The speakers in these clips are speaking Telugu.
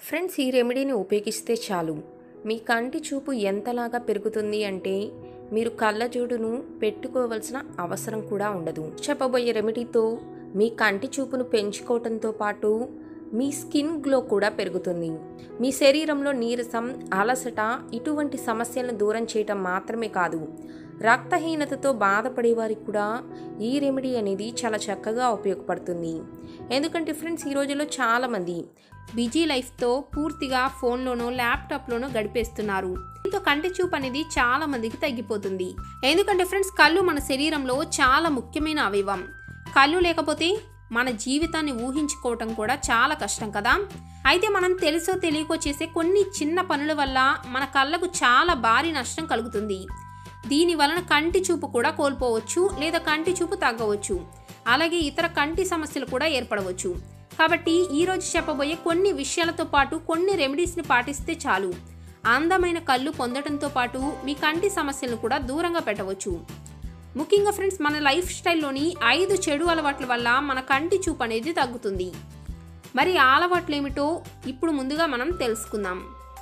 ఫ్రెండ్స్ ఈ రెమెడీని ఉపయోగిస్తే చాలు మీ కంటి చూపు ఎంతలాగా పెరుగుతుంది అంటే మీరు కళ్ళజోడును పెట్టుకోవలసిన అవసరం కూడా ఉండదు చెప్పబోయే రెమెడీతో మీ కంటి చూపును పెంచుకోవటంతో పాటు మీ స్కిన్ గ్లో కూడా పెరుగుతుంది మీ శరీరంలో నీరసం అలసట ఇటువంటి సమస్యలను దూరం చేయటం మాత్రమే కాదు రక్తహీనతతో బాధపడే వారికి కూడా ఈ రెమెడీ అనేది చాలా చక్కగా ఉపయోగపడుతుంది ఎందుకంటే ఫ్రెండ్స్ ఈ రోజుల్లో చాలామంది బిజీ లైఫ్తో పూర్తిగా ఫోన్లోనో ల్యాప్టాప్లోనో గడిపేస్తున్నారు దీంతో కంటి చూపు అనేది చాలా మందికి తగ్గిపోతుంది ఎందుకంటే ఫ్రెండ్స్ కళ్ళు మన శరీరంలో చాలా ముఖ్యమైన అవయవం కళ్ళు లేకపోతే మన జీవితాన్ని ఊహించుకోవటం కూడా చాలా కష్టం కదా అయితే మనం తెలుసో తెలియకో చేసే కొన్ని చిన్న పనుల వల్ల మన కళ్ళకు చాలా భారీ నష్టం కలుగుతుంది దీని వలన కంటి చూపు కూడా కోల్పోవచ్చు లేదా కంటి చూపు తగ్గవచ్చు అలాగే ఇతర కంటి సమస్యలు కూడా ఏర్పడవచ్చు కాబట్టి ఈరోజు చెప్పబోయే కొన్ని విషయాలతో పాటు కొన్ని రెమెడీస్ని పాటిస్తే చాలు అందమైన కళ్ళు పొందడంతో పాటు మీ కంటి సమస్యలను కూడా దూరంగా పెట్టవచ్చు ముఖ్యంగా ఫ్రెండ్స్ మన లైఫ్ స్టైల్లోని ఐదు చెడు అలవాట్ల వల్ల మన కంటి చూపు అనేది తగ్గుతుంది మరి ఆ అలవాట్లు ఏమిటో ఇప్పుడు ముందుగా మనం తెలుసుకుందాం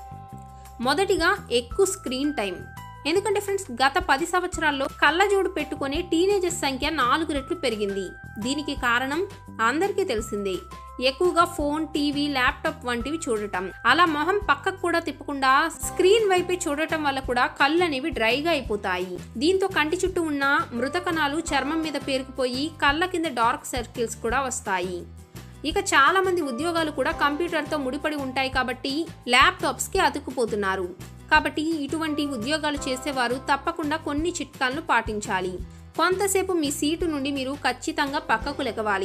మొదటిగా ఎక్కువ స్క్రీన్ టైం ఎందుకంటే ఫ్రెండ్స్ గత పది సంవత్సరాల్లో కళ్ళజోడు పెట్టుకునే టీనేజర్స్ సంఖ్య నాలుగు రెట్లు పెరిగింది దీనికి కారణం అందరికీ తెలిసిందే ఎక్కువగా ఫోన్ టీవీ ల్యాప్టాప్ వంటివి చూడటం అలా మొహం పక్కకు కూడా తిప్పకుండా స్క్రీన్ వైపే చూడటం వల్ల కూడా కళ్ళు అనేవి డ్రైగా అయిపోతాయి దీంతో కంటి చుట్టూ ఉన్న మృత కణాలు చర్మం మీద పేరుకుపోయి కళ్ళ కింద డార్క్ సర్కిల్స్ కూడా వస్తాయి ఇక చాలా మంది ఉద్యోగాలు కూడా కంప్యూటర్తో ముడిపడి ఉంటాయి కాబట్టి ల్యాప్టాప్స్కి అతుక్కుపోతున్నారు కాబట్టి ఇటువంటి ఉద్యోగాలు చేసేవారు తప్పకుండా కొన్ని చిట్కాలను పాటించాలి కొంతసేపు మీ సీటు నుండి మీరు ఖచ్చితంగా పక్కకు లెగవాలి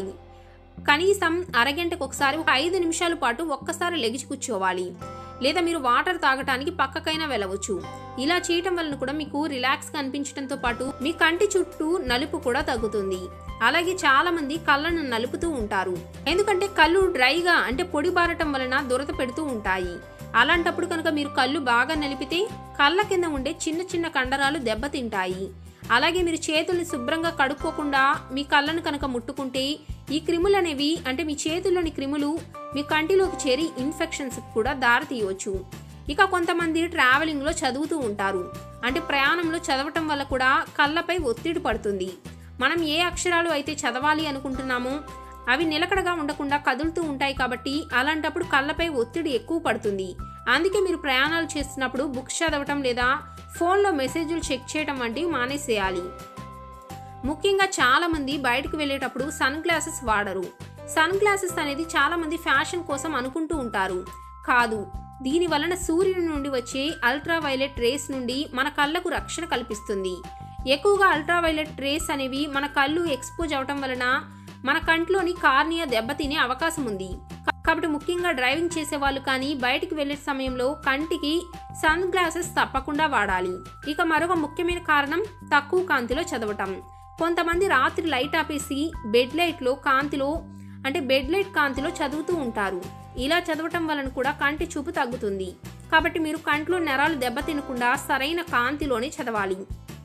కనీసం అరగంటకు ఒకసారి ఒక ఐదు నిమిషాల పాటు ఒక్కసారి లెగిచి కూర్చోవాలి లేదా మీరు వాటర్ తాగటానికి పక్కకైనా వెళ్ళవచ్చు ఇలా చేయటం వలన కూడా మీకు రిలాక్స్గా అనిపించడంతో పాటు మీ కంటి చుట్టూ నలుపు కూడా తగ్గుతుంది అలాగే చాలా మంది కళ్ళను నలుపుతూ ఉంటారు ఎందుకంటే కళ్ళు డ్రైగా అంటే పొడి బారటం వలన దురద పెడుతూ ఉంటాయి అలాంటప్పుడు కనుక మీరు కళ్ళు బాగా నలిపితే కళ్ళ కింద ఉండే చిన్న చిన్న కండరాలు దెబ్బతింటాయి అలాగే మీరు చేతుల్ని శుభ్రంగా కడుక్కోకుండా మీ కళ్ళను కనుక ముట్టుకుంటే ఈ క్రిములు అనేవి అంటే మీ చేతుల్లోని క్రిములు మీ కంటిలోకి చేరి ఇన్ఫెక్షన్స్ కూడా దారితీయవచ్చు ఇక కొంతమంది ట్రావెలింగ్లో చదువుతూ ఉంటారు అంటే ప్రయాణంలో చదవటం వల్ల కూడా కళ్ళపై ఒత్తిడి పడుతుంది మనం ఏ అక్షరాలు అయితే చదవాలి అనుకుంటున్నామో అవి నిలకడగా ఉండకుండా కదులుతూ ఉంటాయి కాబట్టి అలాంటప్పుడు కళ్ళపై ఒత్తిడి ఎక్కువ పడుతుంది అందుకే మీరు ప్రయాణాలు చేస్తున్నప్పుడు బుక్స్ చదవటం లేదా ఫోన్లో మెసేజ్లు చెక్ చేయడం వంటివి మానేసేయాలి ముఖ్యంగా చాలా మంది బయటకు వెళ్ళేటప్పుడు సన్ గ్లాసెస్ వాడరు సన్ గ్లాసెస్ అనేది చాలా మంది ఫ్యాషన్ కోసం అనుకుంటూ ఉంటారు కాదు దీని వలన సూర్యుని నుండి వచ్చే అల్ట్రా వైలెట్ రేస్ నుండి మన కళ్ళకు రక్షణ కల్పిస్తుంది ఎక్కువగా అల్ట్రా వైలెట్ రేస్ అనేవి మన కళ్ళు ఎక్స్పోజ్ అవటం వలన మన కంట్లోని కార్నియా దెబ్బతినే అవకాశం ఉంది కాబట్టి ముఖ్యంగా డ్రైవింగ్ చేసే వాళ్ళు కానీ బయటికి వెళ్ళే సమయంలో కంటికి సన్ గ్లాసెస్ తప్పకుండా వాడాలి ఇక మరొక ముఖ్యమైన కారణం తక్కువ కాంతిలో చదవటం కొంతమంది రాత్రి లైట్ ఆపేసి బెడ్ లైట్లో కాంతిలో అంటే బెడ్ లైట్ కాంతిలో చదువుతూ ఉంటారు ఇలా చదవటం వలన కూడా కంటి చూపు తగ్గుతుంది కాబట్టి మీరు కంట్లో నెరాలు దెబ్బతినకుండా సరైన కాంతిలోనే చదవాలి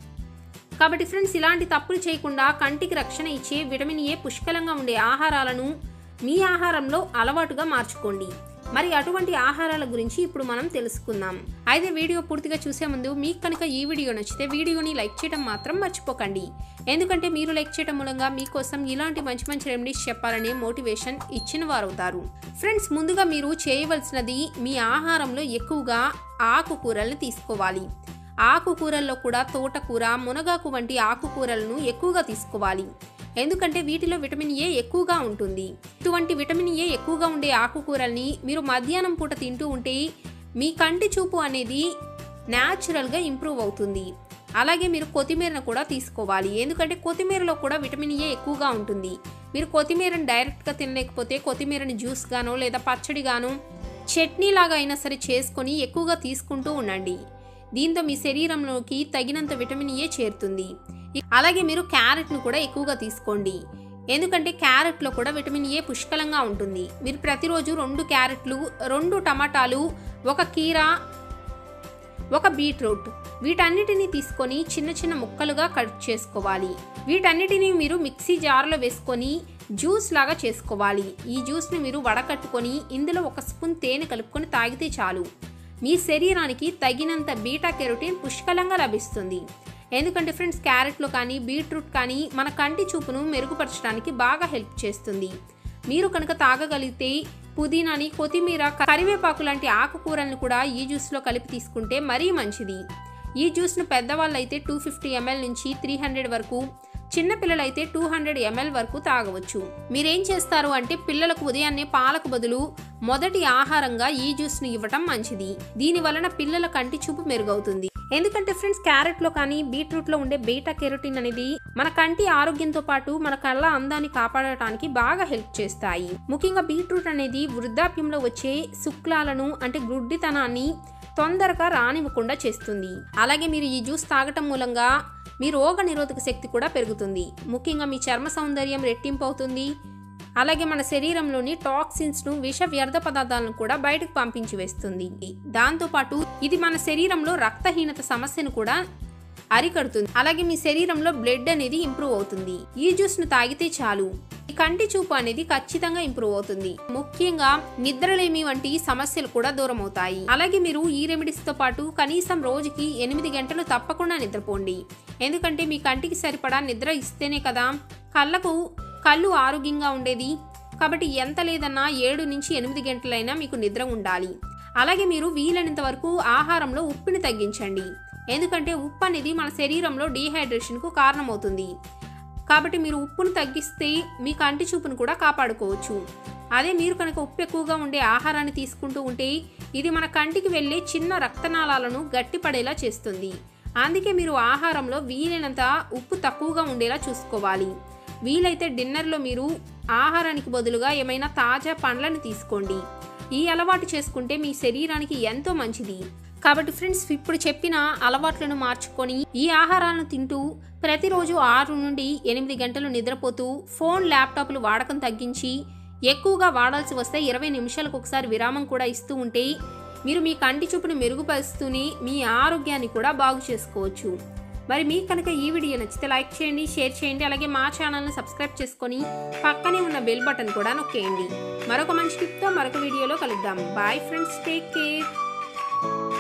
కాబట్టి ఫ్రెండ్స్ ఇలాంటి తప్పులు చేయకుండా కంటికి రక్షణ ఇచ్చే విటమిన్ ఏ పుష్కలంగా ఉండే ఆహారాలను మీ ఆహారంలో అలవాటుగా మార్చుకోండి మరి అటువంటి ఆహారాల గురించి ఇప్పుడు మనం తెలుసుకుందాం అయితే వీడియో పూర్తిగా చూసే ముందు మీకు కనుక ఈ వీడియో నచ్చితే వీడియోని లైక్ చేయడం మాత్రం మర్చిపోకండి ఎందుకంటే మీరు లైక్ చేయడం మూలంగా మీకోసం ఇలాంటి మంచి మంచి రెమెడీస్ చెప్పాలనే మోటివేషన్ ఇచ్చిన వారవుతారు ఫ్రెండ్స్ ముందుగా మీరు చేయవలసినది మీ ఆహారంలో ఎక్కువగా ఆకుకూరల్ని తీసుకోవాలి ఆకుకూరల్లో కూడా తోటకూర మునగాకు వంటి ఆకుకూరలను ఎక్కువగా తీసుకోవాలి ఎందుకంటే వీటిలో విటమిన్ ఏ ఎక్కువగా ఉంటుంది ఇటువంటి విటమిన్ ఏ ఎక్కువగా ఉండే ఆకుకూరల్ని మీరు మధ్యాహ్నం పూట తింటూ ఉంటే మీ కంటి చూపు అనేది న్యాచురల్గా ఇంప్రూవ్ అవుతుంది అలాగే మీరు కొత్తిమీరను కూడా తీసుకోవాలి ఎందుకంటే కొత్తిమీరలో కూడా విటమిన్ ఏ ఎక్కువగా ఉంటుంది మీరు కొత్తిమీరని డైరెక్ట్గా తినలేకపోతే కొత్తిమీరని జ్యూస్ గానో లేదా పచ్చడి గానో చట్నీ లాగా అయినా సరే చేసుకొని ఎక్కువగా తీసుకుంటూ ఉండండి దీంతో మీ శరీరంలోకి తగినంత విటమిన్ ఏ చేరుతుంది అలాగే మీరు క్యారెట్ను కూడా ఎక్కువగా తీసుకోండి ఎందుకంటే క్యారెట్లో కూడా విటమిన్ ఏ పుష్కలంగా ఉంటుంది మీరు ప్రతిరోజు రెండు క్యారెట్లు రెండు టమాటాలు ఒక కీర ఒక బీట్రూట్ వీటన్నిటిని తీసుకొని చిన్న చిన్న ముక్కలుగా కట్ చేసుకోవాలి వీటన్నిటిని మీరు మిక్సీ జార్లో వేసుకొని జ్యూస్ లాగా చేసుకోవాలి ఈ జ్యూస్ని మీరు వడకట్టుకొని ఇందులో ఒక స్పూన్ తేనె కలుపుకొని తాగితే చాలు మీ శరీరానికి తగినంత బీటా కెరోటిన్ పుష్కలంగా లభిస్తుంది ఎందుకంటే ఫ్రెండ్స్ క్యారెట్లో కానీ బీట్రూట్ కానీ మన కంటి చూపును మెరుగుపరచడానికి బాగా హెల్ప్ చేస్తుంది మీరు కనుక తాగగలిగితే పుదీనాని కొత్తిమీర కరివేపాకు లాంటి ఆకుకూరలను కూడా ఈ జ్యూస్లో కలిపి తీసుకుంటే మరీ మంచిది ఈ జ్యూస్ను పెద్దవాళ్ళు అయితే టూ ఫిఫ్టీ ఎంఎల్ నుంచి త్రీ హండ్రెడ్ వరకు చిన్నపిల్లలు అయితే టూ హండ్రెడ్ ఎంఎల్ వరకు తాగవచ్చు మీరేం చేస్తారు అంటే పిల్లలకు ఉదయాన్నే పాలకు బదులు మొదటి ఆహారంగా ఈ జ్యూస్ను ఇవ్వటం మంచిది దీని వలన పిల్లల కంటి చూపు మెరుగవుతుంది ఎందుకంటే ఫ్రెండ్స్ క్యారెట్లో కానీ బీట్రూట్లో ఉండే బీటా కెరోటిన్ అనేది మన కంటి ఆరోగ్యంతో పాటు మన కళ్ళ అందాన్ని కాపాడటానికి బాగా హెల్ప్ చేస్తాయి ముఖ్యంగా బీట్రూట్ అనేది వృద్ధాప్యంలో వచ్చే శుక్లాలను అంటే గుడ్డితనాన్ని తొందరగా రానివ్వకుండా చేస్తుంది అలాగే మీరు ఈ జ్యూస్ తాగటం మూలంగా మీ రోగ నిరోధక శక్తి కూడా పెరుగుతుంది ముఖ్యంగా మీ చర్మ సౌందర్యం రెట్టింపు అవుతుంది అలాగే మన శరీరంలోని టాక్సిన్స్ను విష వ్యర్థ పదార్థాలను కూడా బయటకు పంపించి వేస్తుంది దాంతోపాటు ఇది మన శరీరంలో రక్తహీనత సమస్యను కూడా అరికడుతుంది అలాగే మీ శరీరంలో బ్లడ్ అనేది ఇంప్రూవ్ అవుతుంది ఈ జ్యూస్ ను తాగితే చాలు ఈ కంటి చూపు అనేది ఖచ్చితంగా ఇంప్రూవ్ అవుతుంది ముఖ్యంగా నిద్రలేమి వంటి సమస్యలు కూడా దూరం అవుతాయి అలాగే మీరు ఈ రెమెడీస్ తో పాటు కనీసం రోజుకి ఎనిమిది గంటలు తప్పకుండా నిద్రపోండి ఎందుకంటే మీ కంటికి సరిపడా నిద్ర ఇస్తేనే కదా కళ్ళకు కళ్ళు ఆరోగ్యంగా ఉండేది కాబట్టి ఎంత లేదన్నా ఏడు నుంచి ఎనిమిది గంటలైనా మీకు నిద్ర ఉండాలి అలాగే మీరు వీలైనంత వరకు ఆహారంలో ఉప్పుని తగ్గించండి ఎందుకంటే ఉప్పు అనేది మన శరీరంలో డీహైడ్రేషన్కు కారణమవుతుంది కాబట్టి మీరు ఉప్పును తగ్గిస్తే మీ కంటి చూపును కూడా కాపాడుకోవచ్చు అదే మీరు కనుక ఉప్పు ఎక్కువగా ఉండే ఆహారాన్ని తీసుకుంటూ ఉంటే ఇది మన కంటికి వెళ్ళే చిన్న రక్తనాళాలను గట్టిపడేలా చేస్తుంది అందుకే మీరు ఆహారంలో వీలైనంత ఉప్పు తక్కువగా ఉండేలా చూసుకోవాలి వీలైతే డిన్నర్లో మీరు ఆహారానికి బదులుగా ఏమైనా తాజా పండ్లను తీసుకోండి ఈ అలవాటు చేసుకుంటే మీ శరీరానికి ఎంతో మంచిది కాబట్టి ఫ్రెండ్స్ ఇప్పుడు చెప్పిన అలవాట్లను మార్చుకొని ఈ ఆహారాలను తింటూ ప్రతిరోజు ఆరు నుండి ఎనిమిది గంటలు నిద్రపోతూ ఫోన్ ల్యాప్టాప్లు వాడకం తగ్గించి ఎక్కువగా వాడాల్సి వస్తే ఇరవై నిమిషాలకు ఒకసారి విరామం కూడా ఇస్తూ ఉంటే మీరు మీ కంటి చూపును మెరుగుపరుస్తూనే మీ ఆరోగ్యాన్ని కూడా బాగు చేసుకోవచ్చు మరి మీకు కనుక ఈ వీడియో నచ్చితే లైక్ చేయండి షేర్ చేయండి అలాగే మా ఛానల్ని సబ్స్క్రైబ్ చేసుకొని పక్కనే ఉన్న బెల్ బటన్ కూడా నొక్కేయండి మరొక మంచి టిప్తో మరొక వీడియోలో కలుద్దాం బాయ్ ఫ్రెండ్స్ టేక్ కేర్